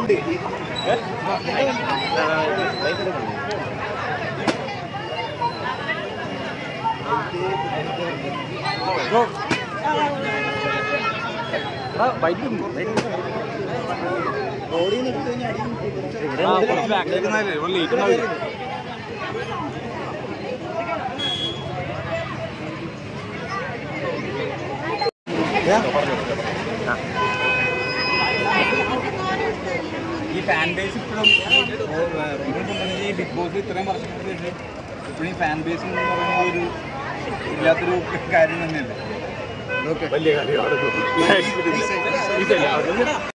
ഈ fan base ഇപ്പോഴും ഈ ബിഗ് ബോസ് ഇത്രയും വർഷങ്ങൾക്ക് ശേഷം ഇപ്പോഴും ഈ ഫാൻ ബേസ് എന്ന് പറയുന്നത് ഒരു ഇല്ലാത്തൊരു കാര്യം തന്നെയല്ലേ വലിയ കാര്യമാണ്